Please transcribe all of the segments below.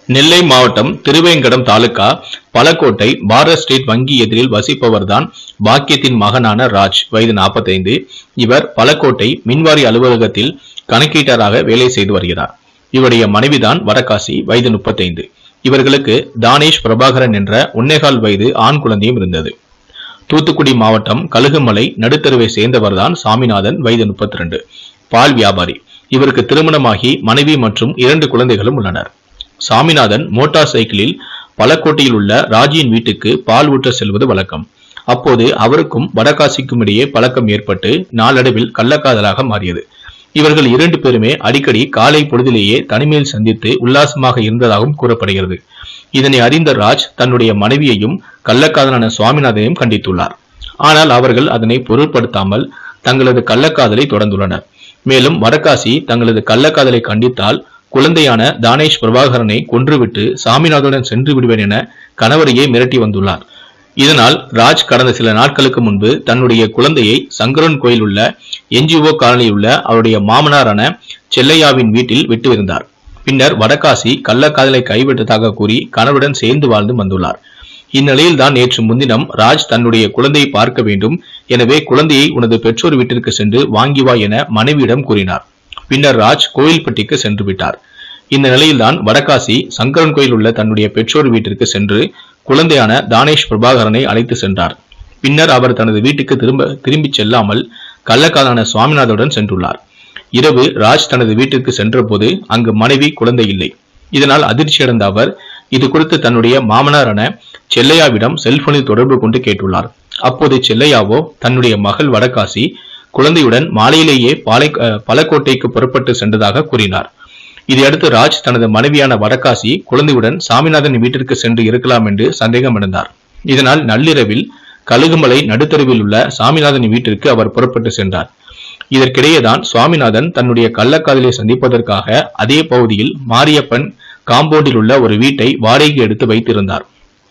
நெல்லை மாவட்டம் திருவேங்கடம் தாலுகா பலக்கோட்டை பாரத் ஸ்டேட் வங்கி எதிரில் வசிப்பவர்தான் பாக்கியத்தின் மகனான ராஜ் வயது 45 இவர் பலக்கோட்டை மின்வாரி அலுவலகத்தில் கணக்கீட்டராக வேலை செய்து வருகிறார் இவருடைய மனைவிதான் வடகாசி வயது 35 இவர்களுக்கு தானேஷ் பிரபாகரன் என்ற ஒன்னேகால் வயது ஆண் குழந்தையும் இருந்தது தூத்துக்குடி மாவட்டம் கழுகுமலை நடுத்தருவை சேர்ந்தவர்தான் சாமிநாதன் வயது 32 பால் வியாபாரி இவருக்கு திருமணமாகி மனைவி மற்றும் இரண்டு குழந்தைகளும் உள்ளனர் சாமிநாதன் மோட்டார் சைக்கிளில் பலக்கோட்டையில் உள்ள ராஜியின் வீட்டுக்கு பால் ஊற்ற செல்வது வழக்கம் அப்போது அவருக்கும் வடகாசிக்கும் இடையே பழக்கம் ஏற்பட்டு நாளடைவில் கள்ளக்காதலாக மாறியது இவர்கள் இரண்டு பேருமே அடிக்கடி காலை பொழுதிலேயே தனிமையில் சந்தித்து உல்லாசமாக இருந்ததாகவும் கூறப்படுகிறது இதனை அறிந்த ராஜ் தன்னுடைய மனைவியையும் கள்ளக்காதலான சுவாமிநாதனையும் கண்டித்துள்ளார் ஆனால் அவர்கள் அதனை பொருட்படுத்தாமல் தங்களது கள்ளக்காதலை தொடர்ந்துள்ளனர் மேலும் வடகாசி தங்களது கள்ளக்காதலை கண்டித்தால் குழந்தையான தானேஷ் பிரபாகரனை கொன்றுவிட்டு சாமிநாதனுடன் சென்று விடுவேன் என கணவரையே மிரட்டி வந்துள்ளார் இதனால் ராஜ் கடந்த சில நாட்களுக்கு முன்பு தன்னுடைய குழந்தையை சங்கரன் கோயில் உள்ள என்ஜிஓ காலனியில் உள்ள அவருடைய மாமனாரான செல்லையாவின் வீட்டில் விட்டிருந்தார் பின்னர் வடகாசி கள்ளக்காதலை கைவிட்டதாக கூறி கணவருடன் சேர்ந்து வாழ்ந்து வந்துள்ளார் இந்நிலையில் தான் நேற்று முன்தினம் ராஜ் தன்னுடைய குழந்தையை பார்க்க வேண்டும் எனவே குழந்தையை உனது பெற்றோர் வீட்டிற்கு சென்று வாங்கி வா என மனைவியிடம் கூறினார் பின்னர் ராஜ் கோயில்பட்டிக்கு சென்று விட்டார் இந்த நிலையில்தான் வடகாசி சங்கரன் கோயில் உள்ள தன்னுடைய பெற்றோர் வீட்டிற்கு சென்று குழந்தையான தானேஷ் பிரபாகரனை அழைத்து சென்றார் பின்னர் அவர் தனது வீட்டுக்கு திரும்ப திரும்பிச் செல்லாமல் கள்ளக்காதலான சுவாமிநாதனுடன் சென்றுள்ளார் இரவு ராஜ் தனது வீட்டிற்கு சென்றபோது அங்கு மனைவி குழந்தை இல்லை இதனால் அதிர்ச்சியடைந்த அவர் இது குறித்து தன்னுடைய மாமனாரான செல்லையாவிடம் செல்போனில் தொடர்பு கொண்டு கேட்டுள்ளார் அப்போது செல்லையாவோ தன்னுடைய மகள் வடகாசி குழந்தையுடன் மாலையிலேயே பாலை அஹ், பலக்கோட்டைக்கு புறப்பட்டு சென்றதாக கூறினார் இதையடுத்து ராஜ் தனது மனைவியான வடகாசி குழந்தையுடன் சாமிநாதன் வீட்டிற்கு சென்று இருக்கலாம் என்று சந்தேகமடைந்தார் இதனால் நள்ளிரவில் கழுகுமலை நடுத்தருவில் உள்ள சாமிநாதன் வீட்டிற்கு அவர் புறப்பட்டு சென்றார் இதற்கிடையேதான் சுவாமிநாதன் தன்னுடைய கள்ளக்காதலை சந்திப்பதற்காக அதே பகுதியில் மாரியப்பன் காம்பவுண்டில் உள்ள ஒரு வீட்டை வாடகைக்கு எடுத்து வைத்திருந்தார்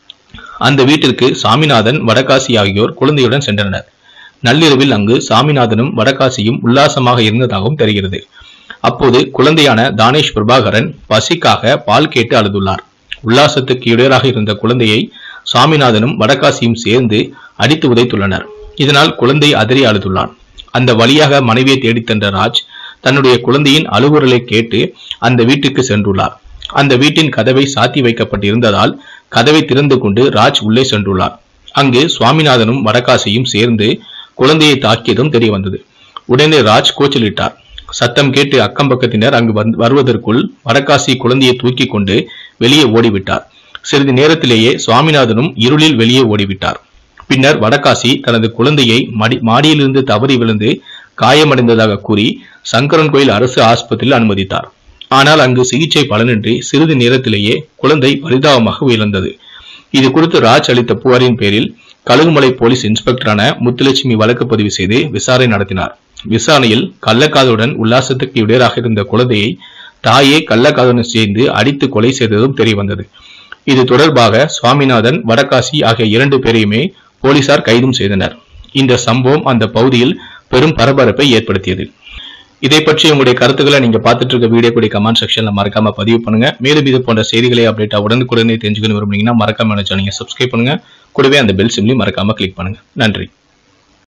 அந்த வீட்டிற்கு சாமிநாதன் வடகாசி ஆகியோர் குழந்தையுடன் சென்றனர் நள்ளிரவில் அங்கு சாமிநாதனும் வடகாசியும் உல்லாசமாக இருந்ததாகவும் தெரிகிறது அப்போது குழந்தையான தானேஷ் பிரபாகரன் பசிக்காக பால் கேட்டு அழுதுள்ளார் உல்லாசத்துக்கு இடையராக இருந்த குழந்தையை சாமிநாதனும் வடகாசியும் சேர்ந்து அடித்து உதைத்துள்ளனர் இதனால் குழந்தை அதறி அழுதுள்ளான் அந்த வழியாக மனைவியை தேடித் சென்ற ராஜ் தன்னுடைய குழந்தையின் அழுகுரலை கேட்டு அந்த வீட்டுக்கு சென்றுள்ளார் அந்த வீட்டின் கதவை சாத்தி வைக்கப்பட்டிருந்ததால் கதவை திறந்து கொண்டு ராஜ் உள்ளே சென்றுள்ளார் அங்கு சுவாமிநாதனும் வடகாசியும் சேர்ந்து குழந்தையை தாக்கியதும் தெரிய வந்தது உடனே ராஜ் கூச்சலிட்டார் சத்தம் கேட்டு அக்கம் பக்கத்தினர் அங்கு வந்து- வருவதற்குள் வடகாசி குழந்தையை தூக்கி கொண்டு வெளியே ஓடிவிட்டார் சிறிது நேரத்திலேயே சுவாமிநாதனும் இருளில் வெளியே ஓடிவிட்டார் பின்னர் வடகாசி தனது குழந்தையை மடி மாடியிலிருந்து தவறி விழுந்து காயமடைந்ததாக கூறி சங்கரன் கோயில் அரசு ஆஸ்பத்திரியில் அனுமதித்தார் ஆனால் அங்கு சிகிச்சை பலனின்றி சிறிது நேரத்திலேயே குழந்தை பரிதாபமாக உயிரிழந்தது இது குறித்து ராஜ் அளித்த புகாரின் பேரில் கழுகுமலை போலீஸ் இன்ஸ்பெக்டரான முத்துலட்சுமி வழக்கு பதிவு செய்து விசாரணை நடத்தினார் விசாரணையில் கள்ளக்காதலுடன் உல்லாசத்துக்கு இடையராக இருந்த குழந்தையை தாயே கள்ளக்காதலுடன் சேர்ந்து அடித்து கொலை செய்ததும் தெரியவந்தது இது தொடர்பாக சுவாமிநாதன் வடகாசி ஆகிய இரண்டு பேரையுமே போலீசார் கைதும் செய்தனர் இந்த சம்பவம் அந்த பகுதியில் பெரும் பரபரப்பை ஏற்படுத்தியது இதை பற்றி உங்களுடைய கருத்துக்களை நீங்க பார்த்துட்டு இருக்க வீடியோ கூடிய கமெண்ட் செக்ஷன்ல மறக்காம பதிவு பண்ணுங்க மேலும் இது போன்ற செய்திகளை அப்டேட்டா உடனுக்குடனே தெரிஞ்சுக்கணும் விரும்புனீங்கன்னா மறக்காம சேனலை சப்ஸ்கிரைப் பண்ணுங்க கூடவே அந்த பெல் சிம்லையும் மறக்காம கிளிக் பண்ணுங்க நன்றி